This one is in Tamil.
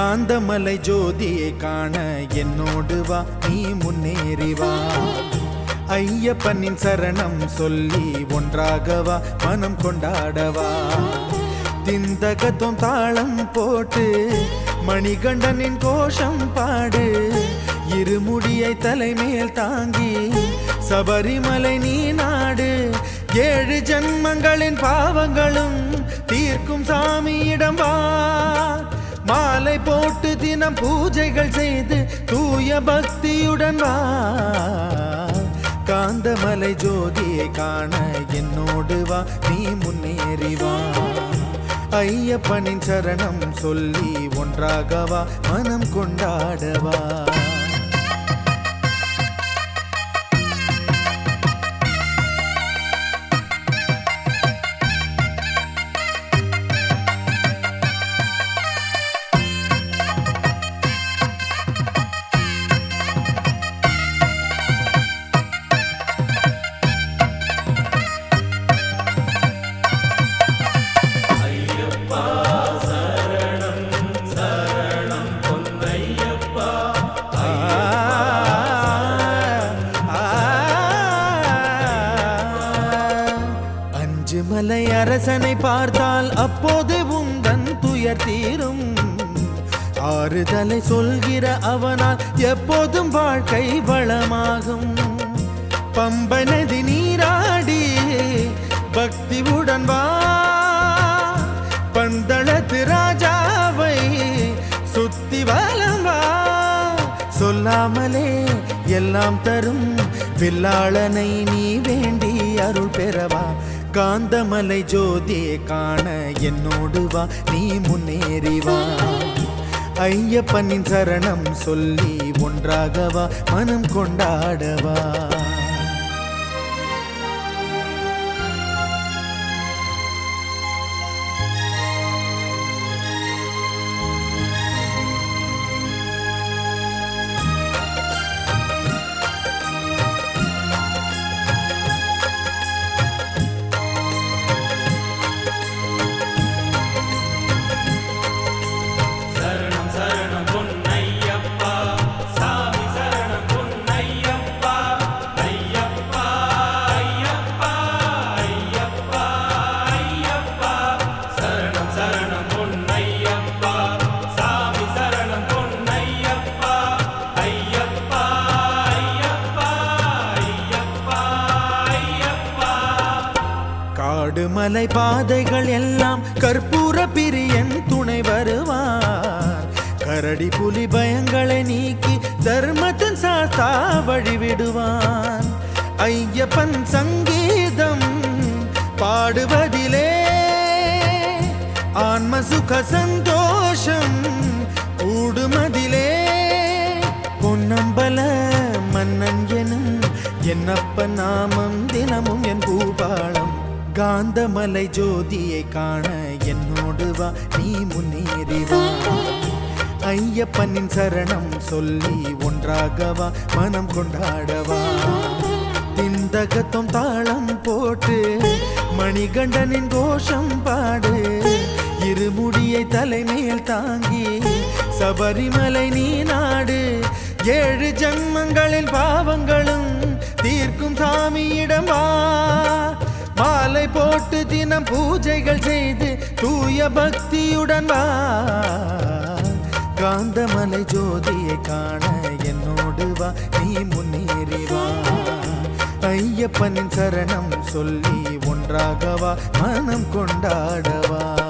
காந்தமலை ஜோதியை காண என்னோடு வா நீ முன்னேறி வா ஐயப்பனின் சரணம் சொல்லி ஒன்றாகவா மனம் கொண்டாடவா திந்தகத்தும் தாளம் போட்டு மணிகண்டனின் கோஷம் பாடு இருமுடியை தலைமேல் தாங்கி சபரிமலை நீ நாடு ஏழு ஜன்மங்களின் பாவங்களும் தீர்க்கும் சாமியிடம் வா மாலை போட்டு தினம் பூஜைகள் செய்து தூய பக்தியுடன் வா காந்தமலை ஜோதியை காண என்னோடு வா நீ முன்னேறி வா ஐயப்பனின் சரணம் சொல்லி ஒன்றாகவா மனம் கொண்டாடவா அஞ்சு மலை அரசனை பார்த்தால் அப்போது உந்தன் துயர் தீரும் ஆறுதலை சொல்கிற அவனால் எப்போதும் வாழ்க்கை வளமாகும் பம்பை நதி நீராடி பக்தியுடன் வா பந்தளத்து ராஜாவை சுத்தி வலம் வா சொல்லாமலே எல்லாம் தரும் வில்லாளனை நீ வேண்டி அருள் பெறவா காந்தமலை ஜோதியை காண என்னோடு வா நீ முன்னேறி வா ஐயப்பனின் சரணம் சொல்லி ஒன்றாகவா மனம் கொண்டாடவா சரணம் சரணம் பொன்னையப்பா சாமி சரணம் பொன்னையப்பா ஐயப்பா ஐயப்பா ஐயப்பா ஐயப்பா சரணம் சரணம் பொன்னையப்பா சாமி சரணம் பொன்னையப்பா ஐயப்பா ஐயப்பா ஐயப்பா ஐயப்பா காடு மலை பாதைகள் எல்லாம் கற்பூர பிரியன் துணை வருவார் கரடி புலி பயங்களை நீக்கி தர்மத்தின் சாஸ்தா வழிவிடுவான் ஐயப்பன் சங்கீதம் பாடுவதிலே ஆன்ம சுக சந்தோஷம் கூடுமதிலே பொன்னம்பல மன்னன் எனும் என்னப்ப நாமம் தினமும் என் பூபாளம் காந்தமலை ஜோதியை காண என்னோடு வா நீ முன்னேறி வா ஐயப்பனின் சரணம் சொல்லி ஒன்றாகவா மனம் கொண்டாடவா திந்தகத்தும் தாளம் போட்டு மணிகண்டனின் கோஷம் பாடு இருமுடியை தலைமேல் தாங்கி சபரிமலை நீ நாடு ஏழு ஜன்மங்களின் பாவங்களும் தீர்க்கும் சாமியிடம் வா மாலை போட்டு தினம் பூஜைகள் செய்து தூய பக்தியுடன் வா காந்தமலை ஜோதியை காண என்னோடு வா நீ முன்னேறி வா ஐயப்பனின் சரணம் சொல்லி ஒன்றாகவா மனம் கொண்டாடவா